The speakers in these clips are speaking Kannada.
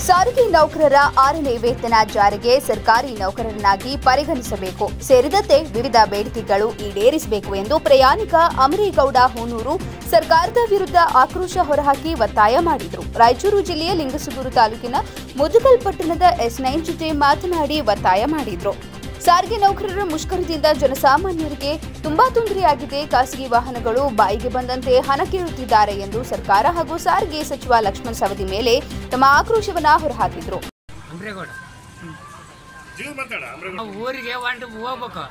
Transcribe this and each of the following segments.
ಸಾರಿಗೆ ನೌಕರರ ಆರನೇ ವೇತನ ಜಾರಿಗೆ ಸರ್ಕಾರಿ ನೌಕರರನ್ನಾಗಿ ಪರಿಗಣಿಸಬೇಕು ಸೇರಿದಂತೆ ವಿವಿಧ ಬೇಡಿಕೆಗಳು ಈಡೇರಿಸಬೇಕು ಎಂದು ಪ್ರಯಾಣಿಕ ಅಮರೇಗೌಡ ಹೂನೂರು ಸರ್ಕಾರದ ವಿರುದ್ಧ ಆಕ್ರೋಶ ಹೊರಹಾಕಿ ಒತ್ತಾಯ ಮಾಡಿದರು ರಾಯಚೂರು ಜಿಲ್ಲೆಯ ಲಿಂಗಸೂಗೂರು ತಾಲೂಕಿನ ಮುದುಗಲ್ ಪಟ್ಟಣದ ಎಸ್ ನೈನ್ ಜೊತೆ ಮಾತನಾಡಿ ಒತ್ತಾಯ ಮಾಡಿದರು ಸಾರಿಗೆ ನೌಕರರ ಮುಷ್ಕರದಿಂದ ಜನಸಾಮಾನ್ಯರಿಗೆ ತುಂಬಾ ತೊಂದರೆಯಾಗಿದೆ ಖಾಸಗಿ ವಾಹನಗಳು ಬಾಯಿಗೆ ಬಂದಂತೆ ಹಣ ಕೇಳುತ್ತಿದ್ದಾರೆ ಎಂದು ಸರ್ಕಾರ ಹಾಗೂ ಸಾರಿಗೆ ಸಚಿವ ಲಕ್ಷ್ಮಣ ಸವದಿ ಮೇಲೆ ತಮ್ಮ ಆಕ್ರೋಶವನ್ನ ಹೊರಹಾಕಿದ್ರು ಅಂಬ್ರೇಗೌಡ ಜೀವ ಮಾತಾಡ ಅಮ್ರ ನಾವು ಊರಿಗೆ ಒಂದು ಹೋಗ್ಬೇಕು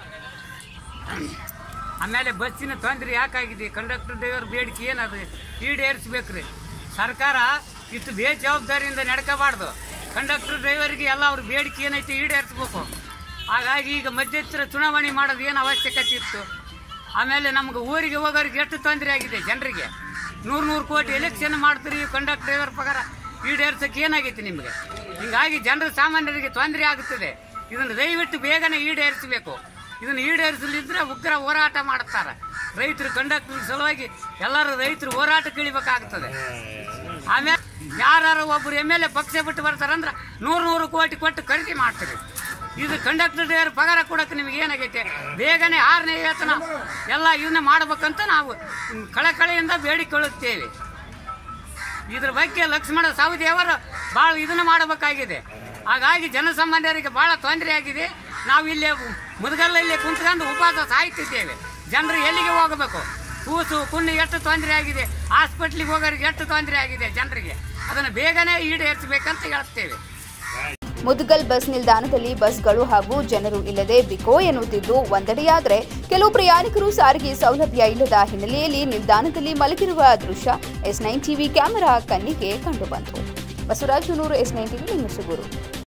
ಆಮೇಲೆ ಬಸ್ಸಿನ ತೊಂದರೆ ಯಾಕಾಗಿದೆ ಕಂಡಕ್ಟರ್ ಡ್ರೈವರ್ ಬೇಡಿಕೆ ಏನದು ಈಡೇರಿಸ್ಬೇಕ್ರಿ ಸರ್ಕಾರ ಇಷ್ಟು ಬೇಜವಾಬ್ದಾರಿಯಿಂದ ನಡ್ಕೋಬಾರ್ದು ಕಂಡಕ್ಟರ್ ಡ್ರೈವರ್ಗೆ ಎಲ್ಲ ಅವ್ರ ಬೇಡಿಕೆ ಏನೈತಿ ಈಡೇರಿಸ್ಬೇಕು ಹಾಗಾಗಿ ಈಗ ಮಧ್ಯಂತರ ಚುನಾವಣೆ ಮಾಡೋದು ಏನು ಅವಶ್ಯಕತೆ ಇತ್ತು ಆಮೇಲೆ ನಮ್ಗೆ ಊರಿಗೆ ಹೋಗೋರಿಗೆ ಎಷ್ಟು ತೊಂದರೆ ಆಗಿದೆ ಜನರಿಗೆ ನೂರು ನೂರು ಕೋಟಿ ಎಲೆಕ್ಷನ್ ಮಾಡ್ತೀರಿ ಕಂಡಕ್ಟರ್ ಡ್ರೈವರ್ ಪಗಾರ ಈಡೇರ್ಸಕ್ಕೆ ಏನಾಗೈತಿ ನಿಮಗೆ ಹಿಂಗಾಗಿ ಜನರ ಸಾಮಾನ್ಯರಿಗೆ ತೊಂದರೆ ಆಗುತ್ತದೆ ಇದನ್ನು ದಯವಿಟ್ಟು ಬೇಗನೆ ಈಡೇರಿಸಬೇಕು ಇದನ್ನು ಈಡೇರಿಸಲಿದ್ರೆ ಉಗ್ರ ಹೋರಾಟ ಮಾಡುತ್ತಾರೆ ರೈತರು ಕಂಡಕ್ಟರ್ ಸಲುವಾಗಿ ಎಲ್ಲರೂ ರೈತರು ಹೋರಾಟಕ್ಕೆ ಇಳಿಬೇಕಾಗ್ತದೆ ಆಮೇಲೆ ಯಾರು ಒಬ್ರು ಎಮ್ ಎಲ್ ಎ ಪಕ್ಷ ಬಿಟ್ಟು ಬರ್ತಾರಂದ್ರೆ ನೂರು ನೂರು ಕೋಟಿ ಕೊಟ್ಟು ಖರೀದಿ ಮಾಡ್ತೀರಿ ಇದು ಕಂಡಕ್ಟರ್ ಡ್ರೈವರ್ ಪಗಾರ ಕೊಡಕ್ಕೆ ನಿಮಗೆ ಏನಾಗೈತೆ ಬೇಗನೆ ಆರನೇ ವೇತನ ಎಲ್ಲ ಇದನ್ನ ಮಾಡ್ಬೇಕಂತ ನಾವು ಕಳಕಳಿಯಿಂದ ಬೇಡಿಕೊಳ್ಳುತ್ತೇವೆ ಇದ್ರ ಬಗ್ಗೆ ಲಕ್ಷ್ಮಣ ಸವದಿ ಅವರು ಭಾಳ ಇದನ್ನ ಮಾಡಬೇಕಾಗಿದೆ ಹಾಗಾಗಿ ಜನಸಾಮಾನ್ಯರಿಗೆ ಭಾಳ ತೊಂದರೆ ಆಗಿದೆ ನಾವು ಇಲ್ಲೇ ಮುದಗಲ್ಲಲ್ಲಿ ಕುಂತ್ಕೊಂಡು ಉಪವಾಸ ಸಾಯ್ತಿದ್ದೇವೆ ಜನರು ಎಲ್ಲಿಗೆ ಹೋಗಬೇಕು ಕೂಸು ಕುಣ್ಣು ಎಷ್ಟು ತೊಂದರೆ ಆಗಿದೆ ಹಾಸ್ಪಿಟ್ಲಿಗೆ ಹೋಗೋರಿಗೆ ಎಷ್ಟು ತೊಂದರೆ ಆಗಿದೆ ಜನರಿಗೆ ಅದನ್ನು ಬೇಗನೆ ಈಡೇರಿಸಬೇಕಂತ ಹೇಳ್ತೇವೆ ಮುದ್ಗಲ್ ಬಸ್ ನಿಲ್ದಾಣದಲ್ಲಿ ಬಸ್ಗಳು ಹಾಗೂ ಜನರು ಇಲ್ಲದೆ ಬಿಕೋ ಎನ್ನುತ್ತಿದ್ದು ಒಂದೆಡೆಯಾದರೆ ಕೆಲವು ಪ್ರಯಾಣಿಕರು ಸಾರಿಗೆ ಸೌಲಭ್ಯ ಇಲ್ಲದ ಹಿನ್ನೆಲೆಯಲ್ಲಿ ನಿಲ್ದಾಣದಲ್ಲಿ ಮಲಗಿರುವ ದೃಶ್ಯ ಎಸ್ ನೈನ್ ಟಿವಿ ಕ್ಯಾಮೆರಾ ಕಣ್ಣಿಗೆ ಕಂಡುಬಂತು Basavaraj Hunuru S nine TV Lingasugur